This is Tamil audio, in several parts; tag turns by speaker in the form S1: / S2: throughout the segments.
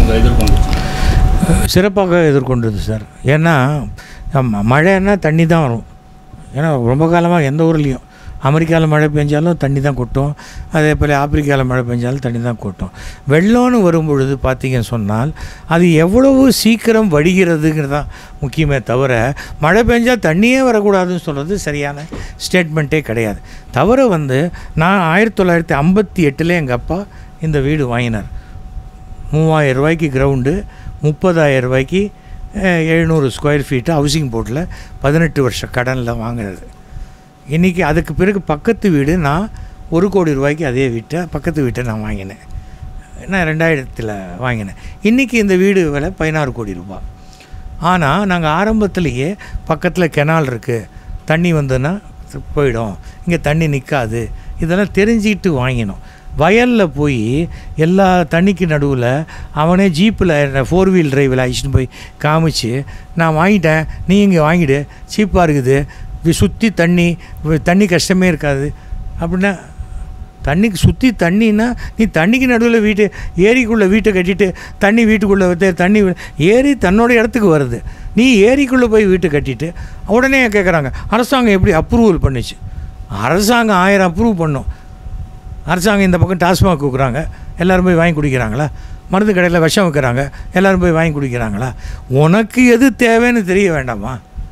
S1: திமுக எதிர்கொண்டுச்சு
S2: சிறப்பாக எதிர்கொண்டது சார் ஏன்னா ஆமா, மழைன்னா தண்ணி தான் வரும் ஏன்னா ரொம்ப காலமாக எந்த ஊர்லேயும் அமெரிக்காவில் மழை பெஞ்சாலும் தண்ணி தான் கொட்டும் அதே போல் ஆப்பிரிக்காவில் மழை பெஞ்சாலும் தண்ணி தான் கொட்டும் வெள்ளம்னு வரும் பொழுது பார்த்தீங்கன்னு சொன்னால் அது எவ்வளவு சீக்கிரம் வடிகிறதுங்கிறது தான் முக்கியமே தவிர மழை பெஞ்சால் தண்ணியே வரக்கூடாதுன்னு சொல்கிறது சரியான ஸ்டேட்மெண்ட்டே கிடையாது தவிர வந்து நான் ஆயிரத்தி தொள்ளாயிரத்தி ஐம்பத்தி எட்டில் எங்கள் அப்பா இந்த வீடு வாங்கினார் மூவாயிரம் ரூபாய்க்கு கிரவுண்டு முப்பதாயிரம் ரூபாய்க்கு அஹ், எழுநூறு ஸ்கொயர் ஃபீட்டு ஹவுசிங் போர்ட்டில் பதினெட்டு வருஷ கடனில் வாங்கினது இன்றைக்கி அதுக்கு பிறகு பக்கத்து வீடு நான் ஒரு கோடி ரூபாய்க்கு அதே வீட்டை பக்கத்து வீட்டை நான் வாங்கினேன் நான் ரெண்டாயிரத்தில் வாங்கினேன் இன்றைக்கி இந்த வீடு விலை பதினாறு கோடி ரூபாய் ஆனால் நாங்கள் ஆரம்பத்திலேயே பக்கத்தில் கெனால் இருக்குது தண்ணி வந்ததுன்னா போயிடும் இங்கே தண்ணி நிற்காது இதெல்லாம் தெரிஞ்சுக்கிட்டு வாங்கினோம் வயலில் போய் எல்லா தண்ணிக்கு நடுவில் அவனே ஜீப்பில் ஃபோர் வீல் டிரைவில் அழைச்சிட்டு போய் காமிச்சு நான் வாங்கிட்டேன் நீ இங்கே வாங்கிடு சீப்பாக இருக்குது சுற்றி தண்ணி வி- தண்ணி கஷ்டமே இருக்காது அப்படின்னா தண்ணிக்கு சுற்றி தண்ணின்னா நீ தண்ணிக்கு நடுவில் வீட்டு ஏரிக்குள்ளே வீட்டை கட்டிட்டு தண்ணி வீட்டுக்குள்ளே வந்து தண்ணி வி- ஏரி தன்னோட இடத்துக்கு வருது நீ ஏரிக்குள்ளே போய் வீட்டை கட்டிட்டு உடனே கேட்குறாங்க அரசாங்கம் எப்படி அப்ரூவல் பண்ணுச்சு அரசாங்கம் ஆயிரம் அப்ரூவ் பண்ணும் அரசாங்கம் இந்த பக்கம் டாஸ்மாக் கொடுக்குறாங்க எல்லோரும் போய் வாங்கி குடிக்கிறாங்களா மருந்து கடையில் விஷம் வைக்கிறாங்க எல்லோரும் போய் வாங்கி குடிக்கிறாங்களா உனக்கு எது தேவைன்னு தெரிய வேண்டாமா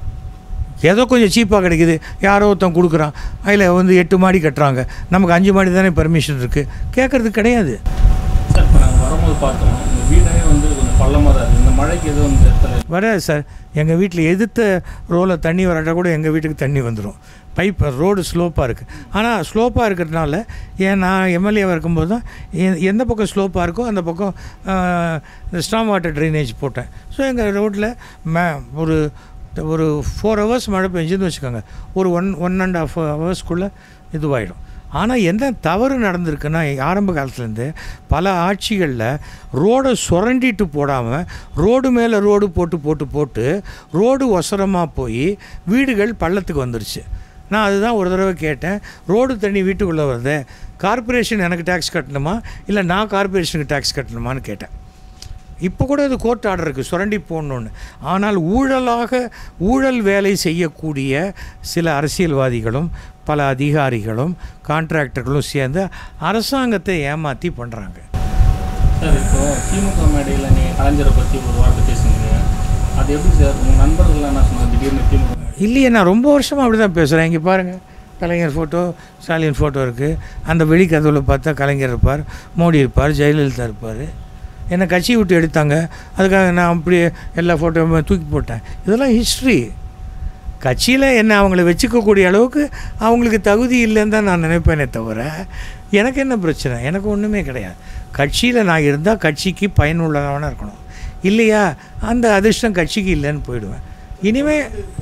S2: ஏதோ கொஞ்சம் சீப்பாக கிடைக்குது யாரோ ஒருத்தன் கொடுக்குறான் அதில் வந்து எட்டு மாடி கட்டுறாங்க நமக்கு அஞ்சு மாடி தானே பெர்மிஷன் இருக்குது கேட்குறது கிடையாது
S1: சார் இப்போ நாங்கள் வரும்போது பார்த்தோம் இந்த வீடே வந்து கொஞ்சம் பள்ளமாக தான் இருக்குது இந்த மழைக்கு எதுவும் இந்த இடத்துல
S2: வர சார் எங்கள் வீட்டில் எதிர்த்த ரோவில் தண்ணி வராட்டா கூட எங்கள் வீட்டுக்கு தண்ணி வந்துடும் பைப் ரோடு ஸ்லோப்பாக இருக்குது ஆனால் ஸ்லோப்பாக இருக்கிறதுனால ஏன் நான் எம்எல்ஏவாக இருக்கும்போது தான் எ- எந்த பக்கம் ஸ்லோப்பாக இருக்கோ அந்த பக்கம் ஆஹ், இந்த ஸ்டாம் வாட்டர் ட்ரைனேஜ் போட்டேன் ஸோ எங்கள் ரோட்டில் மே ஒரு ஒரு ஃபோர் ஹவர்ஸ் மழை பெஞ்சுன்னு வச்சுக்கோங்க ஒரு ஒன் ஒன் அண்ட் ஆஃப் ஹவர்ஸ்க்குள்ளே இதுவாகிடும் ஆனால் என்ன தவறு நடந்திருக்குன்னா ஆரம்ப காலத்துலேருந்து பல ஆட்சிகளில் ரோடை சுரண்டிட்டு போடாமல் ரோடு மேலே ரோடு போட்டு போட்டு போட்டு ரோடு ஒசரமாக போய் வீடுகள் பள்ளத்துக்கு வந்துருச்சு நான் அதுதான் ஒரு தடவை கேட்டேன் ரோடு தண்ணி வீட்டுக்குள்ளே வருது கார்ப்பரேஷன் எனக்கு டேக்ஸ் கட்டணுமா இல்லை நான் கார்ப்பரேஷனுக்கு டேக்ஸ் கட்டணுமான்னு கேட்டேன் இப்போ கூட இது கோர்ட் ஆர்டர் இருக்குது சுரண்டி போடணுன்னு ஆனால் ஊழலாக ஊழல் வேலை செய்யக்கூடிய சில அரசியல்வாதிகளும் பல அதிகாரிகளும் கான்ட்ராக்டர்களும் சேர்ந்து அரசாங்கத்தை ஏமாற்றி பண்ணுறாங்க
S1: சார் இப்போ திமுக மேடையில் நீங்கள் கலைஞரை பற்றி ஒரு வார்த்தை பேசுனீங்க அது எப்படி சார் உங்கள் நண்பர்கள்லாம் என்ன சொன்னாங்க திடீர்னு திமுக மேடை
S2: இல்லையே நான் ரொம்ப வருஷமாக அப்படி தான் பேசுகிறேன் இங்கே பாருங்கள் கலைஞர் ஃபோட்டோ ஸ்டாலின் ஃபோட்டோ இருக்குது அந்த வெளிக்கதவில் பார்த்தா கலைஞர் இருப்பார் மோடி இருப்பார் ஜெயலலிதா இருப்பார் என்னை கட்சியை விட்டு எடுத்தாங்க அதுக்காக நான் அப்படியே எல்லா ஃபோட்டோவுமே தூக்கி போட்டேன் இதெல்லாம் ஹிஸ்ட்ரி கட்சியில் என்ன அவங்கள வச்சுக்கக்கூடிய அளவுக்கு அவங்களுக்கு தகுதி இல்லைன்னு தான் நான் நினைப்பேனே தவிர எனக்கு என்ன பிரச்சனை எனக்கு ஒன்றுமே கிடையாது கட்சியில் நான் இருந்தால் கட்சிக்கு பயனுள்ளவனாக இருக்கணும் இல்லையா அந்த அதிர்ஷ்டம் கட்சிக்கு இல்லைன்னு போயிடுவேன் இனிமே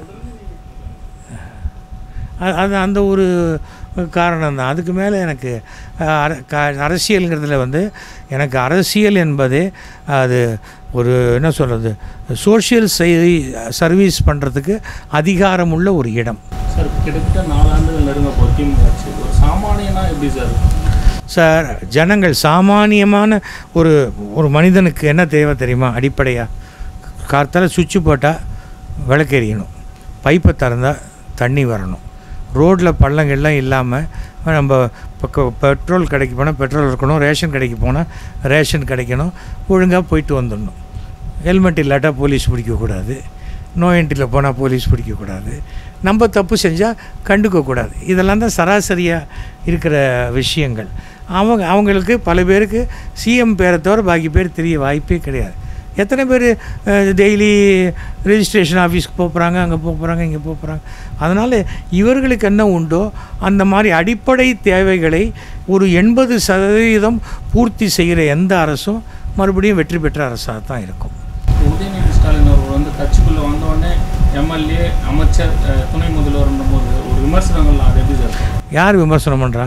S2: அ- அது அந்த ஒரு காரணம் தான் அதுக்கு மேலே எனக்கு அஹ், அர- க- அரசியலுங்கிறதுல வந்து எனக்கு அரசியல் என்பதே அது ஒரு என்ன சொல்கிறது சோஷியல் சர்வீஸ் பண்ணுறதுக்கு அதிகாரம் உள்ள ஒரு இடம்
S1: சார் கிட்டத்தட்ட நாலாண்டுகள் நெருங்க போகுது திமுக ஆட்சி ஒரு சாமானியனா எப்படி சார்
S2: சார் ஜனங்கள் சாமானியமான ஒரு ஒரு மனிதனுக்கு என்ன தேவை தெரியுமா அடிப்படையாக கார்த்தால சுவிட்சு போட்டால் விளக்கெரியணும் பைப்பை திறந்தால் தண்ணி வரணும் ரோட்டில் பள்ளங்கள்லாம் இல்லாமல் நம்ம பக்கம் பெட்ரோல் கடைக்கு போனால் பெட்ரோல் இருக்கணும் ரேஷன் கடைக்கு போனால் ரேஷன் கிடைக்கணும் ஒழுங்காக போயிட்டு வந்துடணும் ஹெல்மெட் இல்லாட்டா போலீஸ் பிடிக்கக்கூடாது நோ என்ட்ரியில் போனால் போலீஸ் பிடிக்கக்கூடாது நம்ம தப்பு செஞ்சால் கண்டுக்கக்கூடாது இதெல்லாம் தான் சராசரியாக இருக்கிற விஷயங்கள் அவங்க அவங்களுக்கு பல பேருக்கு சிஎம் பேரை தவிர பாக்கி பேர் தெரிய வாய்ப்பே கிடையாது எத்தனை பேர் டெய்லி ரெஜிஸ்ட்ரேஷன் ஆஃபீஸ்க்கு போகிறாங்க அங்கே போகிறாங்க இங்கே போகிறாங்க அதனால் இவர்களுக்கு என்ன உண்டோ அந்த மாதிரி அடிப்படை தேவைகளை ஒரு எண்பது சதவீதம் பூர்த்தி செய்கிற எந்த அரசும் மறுபடியும் வெற்றி பெற்ற அரசாக தான் இருக்கும்
S1: உதயநிதி ஸ்டாலின் அவர்கள் வந்து கட்சிக்குள்ளே வந்தோடனே எம்எல்ஏ அமைச்சர் அஹ், துணை முதல்வர்ன்ற போது ஒரு விமர்சனங்கள்லாம் அது எப்படி சார்
S2: யார் விமர்சனம் பண்ணுறா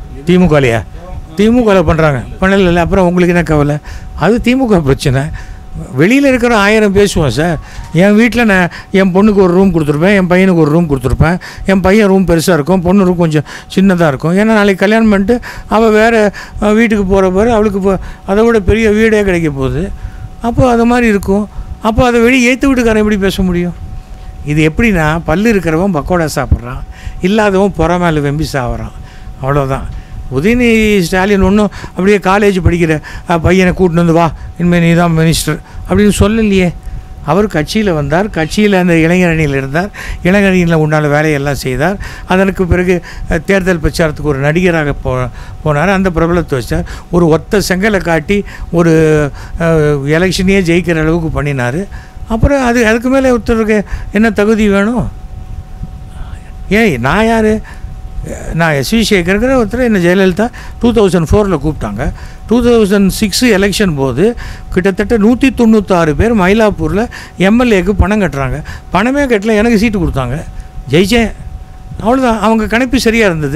S2: திமுகலையா திமுகவில் பண்ணுறாங்க பண்ணல அப்புறம் உங்களுக்கு என்ன கவலை அது திமுக பிரச்சனை வெளியில் இருக்கிற ஆயிரம் பேசுவோம் சார் என் வீட்டில் நான் என் பொண்ணுக்கு ஒரு ரூம் கொடுத்துருப்பேன் என் பையனுக்கு ஒரு ரூம் கொடுத்துருப்பேன் என் பையன் ரூம் பெருசாக இருக்கும் பொண்ணு ரூம் கொஞ்சம் சின்னதாக இருக்கும் ஏன்னா நாளைக்கு கல்யாணம் பண்ணிட்டு அவள் வேறு வீட்டுக்கு போகிற பாரு அவளுக்கு இப்போ அதை விட பெரிய வீடே கிடைக்க போகுது அப்போ அது மாதிரி இருக்கும் அப்போ அதை வெளியே ஏற்று வீட்டுக்காரன் எப்படி பேச முடியும் இது எப்படின்னா பல்லு இருக்கிறவன் பக்கோடா சாப்பிட்றான் இல்லாதவன் புற மேலே வெம்பி சாப்பிட்றான் அவ்வளோதான் உதயநிதி ஸ்டாலின் ஒன்றும் அப்படியே காலேஜ் படிக்கிற அஹ், பையனை கூட்டின்னு வந்து வா இனிமேல் நீ தான் மினிஸ்டர் அப்படின்னு சொல்லலையே அவர் கட்சியில் வந்தார் கட்சியில் அந்த இளைஞரணியில் இருந்தார் இளைஞரணியில் உண்டான வேலையெல்லாம் செய்தார் அதற்கு பிறகு அஹ், தேர்தல் பிரச்சாரத்துக்கு ஒரு நடிகராக போ போனார் அந்த பிரபலத்தை வச்சார் ஒரு ஒத்த செங்கலை காட்டி ஒரு எலெக்ஷனையே ஜெயிக்கிற அளவுக்கு பண்ணினார் அப்புறம் அது அதுக்கு மேலே ஒருத்தருக்கு என்ன தகுதி வேணும் ஏய் நான் யார் நான் எஸ்வி சேகருங்கிற ஒருத்தர் என்ன ஜெயலலிதா டூ தௌசண்ட் ஃபோரில் கூப்பிட்டாங்க டூ தௌசண்ட் சிக்ஸு எலெக்ஷன் போது கிட்டத்தட்ட நூற்றி தொண்ணூத்தாறு பேர் மயிலாப்பூரில் எம்எல்ஏக்கு பணம் கட்டுறாங்க பணமே கட்டல எனக்கு சீட்டு கொடுத்தாங்க ஜெயிச்சேன் அவ்வளோதான் அவங்க கணிப்பு சரியாக இருந்தது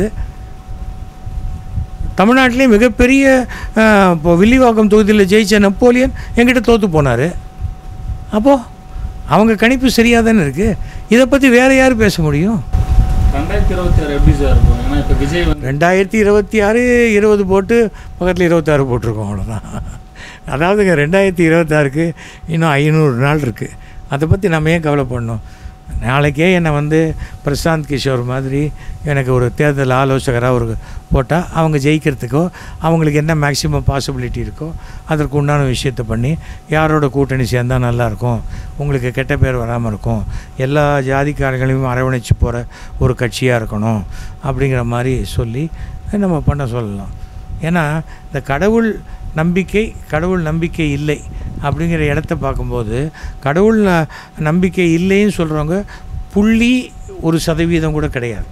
S2: தமிழ்நாட்டிலே மிகப்பெரிய அஹ், இப்போ வில்லிவாக்கம் தொகுதியில் ஜெயிச்ச நெப்போலியன் என்கிட்ட தோற்று போனார் அப்போது அவங்க கணிப்பு சரியாக தானே இருக்குது இதை பற்றி வேறு யார் பேச முடியும்
S1: ரெண்டாயிரத்தி இருபத்தி ஆறு எப்படி சார் இருக்கும் ஏன்னா இப்போ விஜய் வந்து
S2: ரெண்டாயிரத்தி இருபத்தி ஆறு இருபது போட்டு பக்கத்தில் இருபத்தாறு போட்டிருக்கோம் அவ்வளோதான் அதாவதுங்க ரெண்டாயிரத்தி இருபத்தாறுக்கு இன்னும் ஐநூறு நாள் இருக்குது அதை பற்றி நம்ம ஏன் கவலைப்படணும் நாளைக்கே என்னை வந்து பிரசாந்த் கிஷோர் மாதிரி எனக்கு ஒரு தேர்தல் ஆலோசகராக ஒரு போட்டால் அவங்க ஜெயிக்கிறதுக்கோ அவங்களுக்கு என்ன மேக்ஸிமம் பாசிபிலிட்டி இருக்கோ அதற்கு உண்டான விஷயத்தை பண்ணி யாரோட கூட்டணி சேர்ந்தால் நல்லாயிருக்கும் உங்களுக்கு கெட்ட பேர் வராமல் இருக்கும் எல்லா ஜாதிக்காரங்களையும் அரவணைச்சு போகிற ஒரு கட்சியாக இருக்கணும் அப்படிங்கிற மாதிரி சொல்லி நம்ம பண்ண சொல்லலாம் ஏன்னா இந்த கடவுள் நம்பிக்கை கடவுள் நம்பிக்கை இல்லை அப்படிங்கிற இடத்த பார்க்கும்போது கடவுள் ந- நம்பிக்கை இல்லைன்னு சொல்கிறவங்க புள்ளி ஒரு சதவீதம் கூட கிடையாது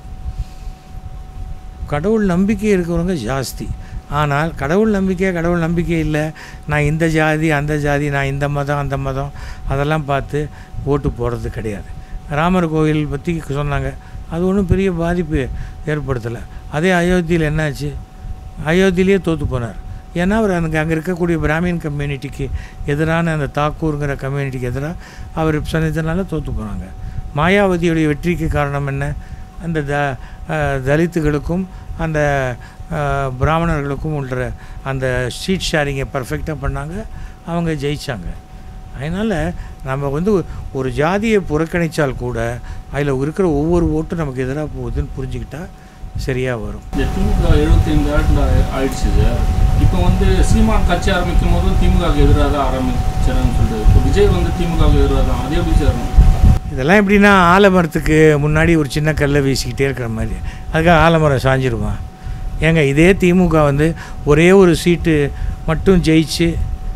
S2: கடவுள் நம்பிக்கை இருக்கிறவங்க ஜாஸ்தி ஆனால் கடவுள் நம்பிக்கை கடவுள் நம்பிக்கை இல்லை நான் இந்த ஜாதி அந்த ஜாதி நான் இந்த மதம் அந்த மதம் அதெல்லாம் பார்த்து ஓட்டு போடுறது கிடையாது ராமர் கோவில் பற்றி சொன்னாங்க அது ஒன்றும் பெரிய பாதிப்பு ஏற்படுத்தலை அதே அயோத்தியில் என்னாச்சு அயோத்தியிலேயே தோற்று போனார் ஏன்னா அவர் அங்கே அங்கே இருக்கக்கூடிய பிராமின் கம்யூனிட்டிக்கு எதிரான அந்த தாக்கூருங்கிற கம்யூனிட்டிக்கு எதிராக அவர் சொன்னதுனால தோற்று போனாங்க மாயாவதியுடைய வெற்றிக்கு காரணம் என்ன அந்த த அஹ், தலித்துகளுக்கும் அந்த அஹ், பிராமணர்களுக்கும் உள்ள அந்த சீட் ஷேரிங்கை பர்ஃபெக்டாக பண்ணாங்க அவங்க ஜெயிச்சாங்க அதனால் நம்ம வந்து ஒரு ஜாதியை புறக்கணித்தால் கூட அதில் இருக்கிற ஒவ்வொரு ஓட்டும் நமக்கு எதிராக போகுதுன்னு புரிஞ்சுக்கிட்டா சரியாக வரும்
S1: இந்த திமுக எழுபத்தைந்து ஆண்டு ஆயிடுச்சு சார் இப்போ வந்து சீமான் கட்சி ஆரம்பிக்கும் போது திமுகவுக்கு எதிராக தான் ஆரம்பிச்சாருன்னு சொல்லிட்டு இப்போ விஜய் வந்து திமுகவுக்கு எதிராக தான் அது எப்படி சார்
S2: இதெல்லாம் எப்படின்னா ஆலமரத்துக்கு முன்னாடி ஒரு சின்ன கல்லை வீசிக்கிட்டே இருக்கிற மாதிரி அதுக்காக ஆலமரம் சாஞ்சிருமா ஏங்க இதே திமுக வந்து ஒரே ஒரு சீட்டு மட்டும் ஜெயிச்சு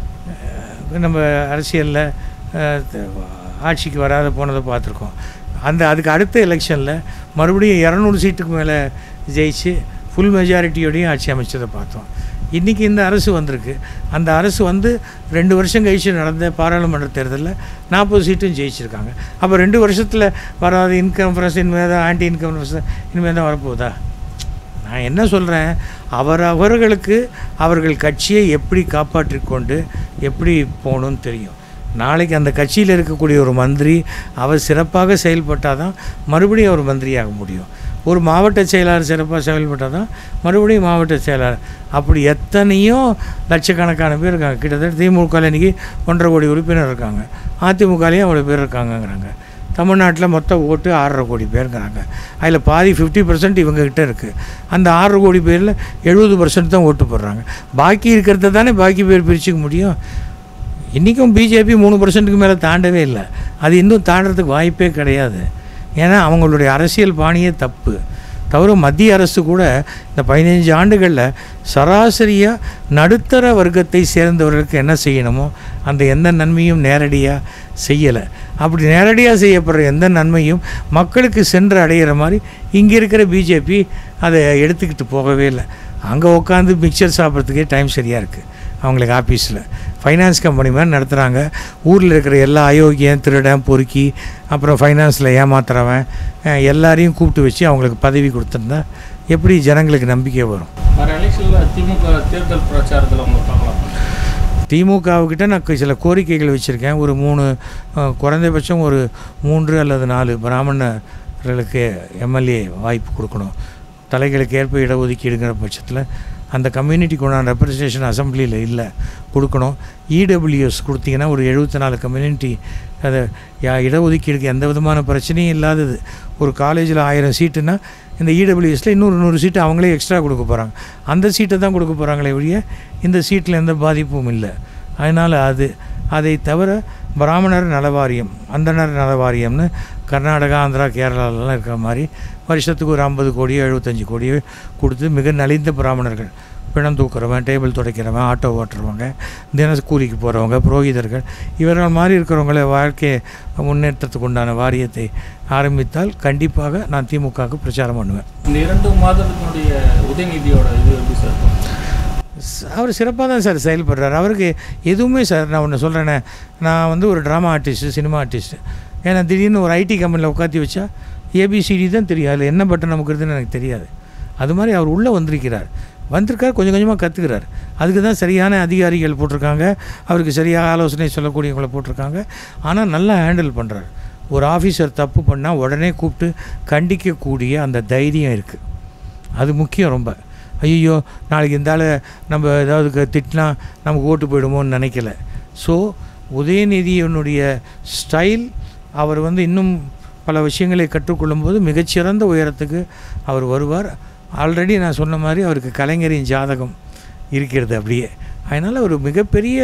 S2: அஹ், நம்ம அரசியலில் ஆட்சிக்கு வராத போனதை பார்த்துருக்கோம் அந்த அதுக்கு அடுத்த எலெக்ஷனில் மறுபடியும் இரநூறு சீட்டுக்கு மேலே ஜெயிச்சு ஃபுல் மெஜாரிட்டியோடையும் ஆட்சி அமைச்சதை பார்த்தோம் இன்றைக்கி இந்த அரசு வந்திருக்கு அந்த அரசு வந்து ரெண்டு வருஷம் கழிச்சு நடந்த பாராளுமன்ற தேர்தலில் நாற்பது சீட்டும் ஜெயிச்சிருக்காங்க அப்போ ரெண்டு வருஷத்தில் வராத இன்கம் ஃப்ரெஸ் இனிமேல் தான் ஆன்டி இன்கம் ஃப்ரெஸ் இனிமேல் தான் வரப்போகுதா நான் என்ன சொல்கிறேன் அவர் அவர்களுக்கு அவர்கள் கட்சியை எப்படி காப்பாற்றிக் கொண்டு எப்படி போகணும்னு தெரியும் நாளைக்கு அந்த கட்சியில் இருக்கக்கூடிய ஒரு மந்திரி அவர் சிறப்பாக செயல்பட்டால் தான் மறுபடியும் அவர் மந்திரியாக முடியும் ஒரு மாவட்ட செயலாளர் சிறப்பாக செயல்பட்டால் தான் மறுபடியும் மாவட்ட செயலாளர் அப்படி எத்தனையோ லட்சக்கணக்கான பேர் இருக்காங்க கிட்டத்தட்ட திமுக இன்றைக்கி ஒன்றரை கோடி உறுப்பினர் இருக்காங்க அதிமுகலேயும் அவ்வளோ பேர் இருக்காங்கங்கிறாங்க தமிழ்நாட்டில் மொத்த ஓட்டு ஆறரை கோடி பேருங்கிறாங்க அதில் பாதி ஃபிஃப்டி பர்சன்ட் இவங்ககிட்ட இருக்குது அந்த ஆறரை கோடி பேரில் எழுபது பர்சன்ட் தான் ஓட்டு போடுறாங்க பாக்கி இருக்கிறத தானே பாக்கி பேர் பிரிச்சுக்க முடியும் இன்றைக்கும் பிஜேபி மூணு பர்சன்ட்டுக்கு மேலே தாண்டவே இல்லை அது இன்னும் தாண்டறதுக்கு வாய்ப்பே கிடையாது ஏன்னா அவங்களுடைய அரசியல் பாணியே தப்பு தவிர மத்திய அரசு கூட இந்த பதினைஞ்சு ஆண்டுகளில் சராசரியாக நடுத்தர வர்க்கத்தை சேர்ந்தவர்களுக்கு என்ன செய்யணுமோ அந்த எந்த நன்மையும் நேரடியாக செய்யலை அப்படி நேரடியாக செய்யப்படுற எந்த நன்மையும் மக்களுக்கு சென்று அடையிற மாதிரி இங்கே இருக்கிற பிஜேபி அதை எடுத்துக்கிட்டு போகவே இல்லை அங்கே உட்காந்து மிக்சர் சாப்பிட்றதுக்கே டைம் சரியாக இருக்குது அவங்களுக்கு ஆஃபீஸில் ஃபைனான்ஸ் கம்பெனி மாதிரி நடத்துகிறாங்க ஊரில் இருக்கிற எல்லா அயோக்கியம் திருடன் பொறுக்கி அப்புறம் ஃபைனான்ஸில் ஏமாத்துறவன் அஹ், எல்லாரையும் கூப்பிட்டு வச்சு அவங்களுக்கு பதவி கொடுத்துருந்தா எப்படி ஜனங்களுக்கு நம்பிக்கை வரும்
S1: வர எலெக்ஷனில் திமுக தேர்தல் பிரச்சாரத்தில் உங்களை பார்க்கலாம்
S2: திமுகவுக்கிட்ட நான் கு- சில கோரிக்கைகள் வச்சுருக்கேன் ஒரு மூணு அஹ், குறைந்தபட்சம் ஒரு மூன்று அல்லது நாலு பிராமணர்களுக்கு எம்எல்ஏ வாய்ப்பு கொடுக்கணும் தலைகளுக்கு ஏற்ப இடஒதுக்கீடுங்கிற பட்சத்தில் அந்த கம்யூனிட்டிக்கு உண்டான ரெப்ரசன்டேஷன் அசம்பிளியில் இல்லை கொடுக்கணும் இடபிள்யூஎஸ் கொடுத்தீங்கன்னா ஒரு எழுபத்தி நாலு கம்யூனிட்டி அதை யா இடஒதுக்கீடுக்கு எந்த விதமான பிரச்சனையும் இல்லாதது ஒரு காலேஜில் ஆயிரம் சீட்டுன்னா இந்த இடபிள்யூஎஸில் இன்னொரு நூறு சீட்டு அவங்களே எக்ஸ்ட்ரா கொடுக்க போகிறாங்க அந்த சீட்டை தான் கொடுக்க போகிறாங்களே ஒழிய இந்த சீட்டில் எந்த பாதிப்பும் இல்லை அதனால் அது அதை தவிர பிராமணர் நலவாரியம் அந்தனர் நலவாரியம்னு கர்நாடகா ஆந்திரா கேரளாலலாம் இருக்கிற மாதிரி வருஷத்துக்கு ஒரு ஐம்பது கோடியோ எழுபத்தஞ்சி கோடியோ கொடுத்து மிக நலிந்த பிராமணர்கள் பிணம் தூக்குறவன் டேபிள் துடைக்கிறவன் ஆட்டோ ஓட்டுறவங்க தின கூலிக்கு போகிறவங்க புரோகிதர்கள் இவர்கள் மாதிரி இருக்கிறவங்கள வாழ்க்கை முன்னேற்றத்துக்கு உண்டான வாரியத்தை ஆரம்பித்தால் கண்டிப்பாக நான் திமுகவுக்கு பிரச்சாரம் பண்ணுவேன்
S1: இந்த இரண்டு மாதத்தினுடைய உதயநிதியோட இது எப்படி சார் இருக்கும்?
S2: ஸ்- அவர் சிறப்பாக தான் சார் செயல்படுறாரு அவருக்கு எதுவுமே சார் நான் ஒன்று சொல்கிறேனே நான் வந்து ஒரு ட்ராமா ஆர்டிஸ்ட்டு சினிமா ஆர்டிஸ்ட்டு ஏன்னா திடீர்னு ஒரு ஐடி கம்பெனியில் உட்காத்தி வச்சா ஏபிசிடி தான் தெரியும் அதில் என்ன பட்டன் நமக்குறதுன்னு எனக்கு தெரியாது அது மாதிரி அவர் உள்ளே வந்திருக்கிறார் வந்திருக்கார் கொஞ்சம் கொஞ்சமாக கற்றுக்கிறார் அதுக்கு தான் சரியான அதிகாரிகள் போட்டிருக்காங்க அவருக்கு சரியாக ஆலோசனை சொல்லக்கூடியவங்களை போட்டிருக்காங்க ஆனால் நல்லா ஹேண்டில் பண்ணுறார் ஒரு ஆஃபீஸர் தப்பு பண்ணால் உடனே கூப்பிட்டு கண்டிக்கக்கூடிய அந்த தைரியம் இருக்குது அது முக்கியம் ரொம்ப ஐயோ நாளைக்கு இந்த ஆளை நம்ம ஏதாவது க- திட்டினா நமக்கு ஓட்டு போயிடுமோன்னு நினைக்கல ஸோ உதயநிதியினுடைய ஸ்டைல் அவர் வந்து இன்னும் பல விஷயங்களை கற்றுக்கொள்ளும்போது மிகச்சிறந்த உயரத்துக்கு அவர் வருவார் ஆல்ரெடி நான் சொன்ன மாதிரி அவருக்கு கலைஞரின் ஜாதகம் இருக்கிறது அப்படியே அதனால் ஒரு மிகப்பெரிய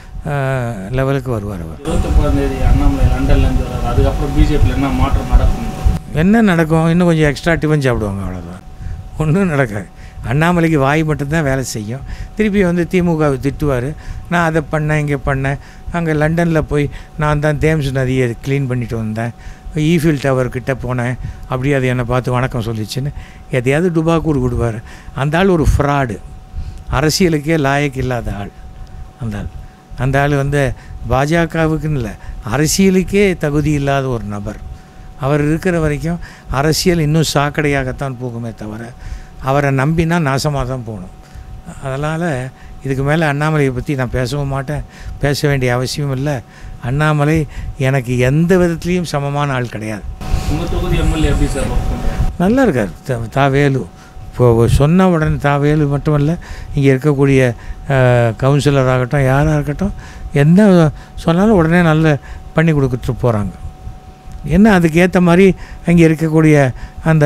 S2: லெவலுக்கு வருவார் அவர்
S1: இருபத்தொம்பதாம் தேதி அண்ணாமலை லண்டன்லேருந்து வர்றாரு அதுக்கப்புறம் பிஜேபியில் என்ன மாற்றம் நடக்கும்
S2: என்ன நடக்கும் இன்னும் கொஞ்சம் எக்ஸ்ட்ரா டிஃபன் சாப்பிடுவாங்க அவ்வளோதான் ஒன்றும் நடக்காது அண்ணாமலைக்கு வாய் மட்டும்தான் வேலை செய்யும் திருப்பி வந்து திமுகவை திட்டுவார் நான் அதை பண்ணேன் இங்கே பண்ணேன் அங்கே லண்டனில் போய் நான் தான் தேம்ஸ் நதியை க்ளீன் பண்ணிட்டு வந்தேன் ஈஃபில் டவர் கிட்ட போனேன் அப்படியே அது என்னை பார்த்து வணக்கம் சொல்லிச்சுன்னு எதையாவது டுபாக்கூர் விடுவார் அந்த ஆள் ஒரு ஃப்ராடு அரசியலுக்கே லாயக்கு இல்லாத ஆள் அந்த ஆள் அந்த ஆள் வந்து பாஜகவுக்குன்னு இல்லை அரசியலுக்கே தகுதி இல்லாத ஒரு நபர் அவர் இருக்கிற வரைக்கும் அரசியல் இன்னும் சாக்கடையாகத்தான் போகுமே தவிர அவரை நம்பினா நாசமாக தான் போகணும் அதனால் இதுக்கு மேலே அண்ணாமலையை பற்றி நான் பேசவும் மாட்டேன் பேச வேண்டிய அவசியம் இல்லை அண்ணாமலை எனக்கு எந்த விதத்துலேயும் சமமான ஆள் கிடையாது
S1: உங்கள் தொகுதி எம்எல்ஏ எப்படி சார் ஒர்க் பண்ணுறாரு
S2: நல்லா இருக்கார் த- தாவேலு இப்போ சொன்ன உடனே தாவேலு மட்டும் இல்லை இங்கே இருக்கக்கூடிய கவுன்சிலர் ஆகட்டும் யாராக இருக்கட்டும் என்ன சொன்னாலும் உடனே நல்ல பண்ணி கொடுத்துட்டு போகிறாங்க என்ன அதுக்கு ஏற்ற மாதிரி அங்கே இருக்கக்கூடிய அந்த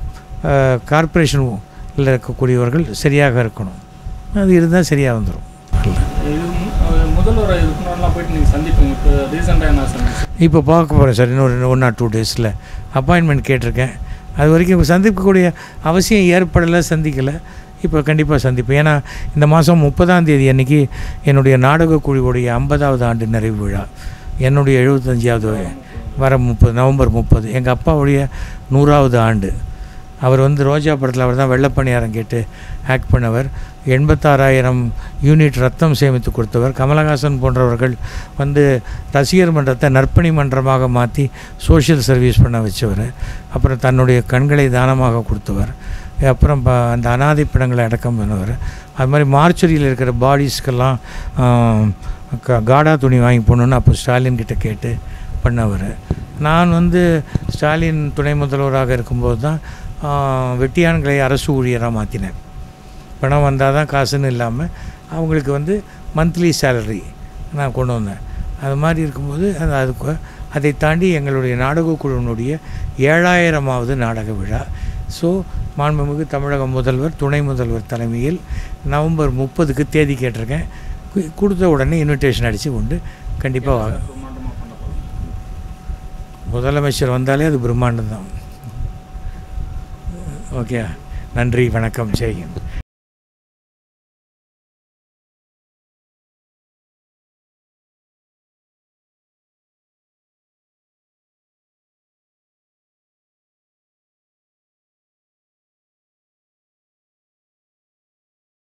S2: கார்ப்பரேஷனில் இருக்கக்கூடியவர்கள் சரியாக இருக்கணும் அது இருந்தால் சரியாக வந்துடும்
S1: இது மு- அஹ் முதல்வர் இதுக்கு முன்னாடிலாம் போயிட்டு நீங்கள் சந்திப்பீங்க இப்போ ரீசெண்டாக என்ன சந்திச்சு
S2: இப்போ பார்க்க போகிறேன் சார் இன்னொரு ஒன் ஆர் டூ டேஸில் அப்பாயின்மெண்ட் கேட்டிருக்கேன் அது வரைக்கும் சந்திக்கக்கூடிய அவசியம் ஏற்படலை சந்திக்கலை இப்போ கண்டிப்பாக சந்திப்பேன் ஏன்னா இந்த மாதம் முப்பதாம் தேதி அன்னைக்கு என்னுடைய நாடக குழுவுடைய ஐம்பதாவது ஆண்டு நிறைவு விழா என்னுடைய எழுபத்தஞ்சாவது வர முப்பது நவம்பர் முப்பது எங்கள் அப்பாவுடைய நூறாவது ஆண்டு அவர் வந்து ரோஜா படத்தில் அவர் தான் வெள்ளப்பணியாரம் கேட்டு ஆக்ட் பண்ணவர் எண்பத்தாறாயிரம் யூனிட் ரத்தம் சேமித்து கொடுத்தவர் கமலஹாசன் போன்றவர்கள் வந்து ரசிகர் மன்றத்தை நற்பணி மன்றமாக மாற்றி சோஷியல் சர்வீஸ் பண்ண வச்சவர் அப்புறம் தன்னுடைய கண்களை தானமாக கொடுத்தவர் அப்புறம் ப- அந்த அனாதை பிணங்களை அடக்கம் பண்ணவர் அது மாதிரி மார்ச்சரியில் இருக்கிற பாடிஸ்க்கெல்லாம் க- காடா துணி வாங்கி போடணுன்னு அப்போ ஸ்டாலின் கிட்ட கேட்டு பண்ணவர் நான் வந்து ஸ்டாலின் துணை முதல்வராக இருக்கும்போது தான் ஆ, வெட்டியான்களை அரசு ஊழியராக மாற்றினேன் பணம் வந்தால் தான் காசுன்னு இல்லாமல் அவங்களுக்கு வந்து மந்த்லி சேலரி நான் கொண்டு வந்தேன் அது மாதிரி இருக்கும்போது அது அதுக்கு அதை தாண்டி எங்களுடைய நாடக குழுவினுடைய ஏழாயிரமாவது நாடக விழா ஸோ மாண்புமிகு தமிழக முதல்வர் துணை முதல்வர் தலைமையில் நவம்பர் முப்பதுக்கு தேதி கேட்டிருக்கேன் கு- கொடுத்த உடனே இன்விடேஷன் அடித்து கொண்டு கண்டிப்பாக
S1: பிரம்மாண்டமாக பண்ண போகிறோம்
S2: முதலமைச்சர் வந்தாலே அது பிரம்மாண்டம் தான் ஓகே நன்றி வணக்கம் ஜெய்ஹிந்த்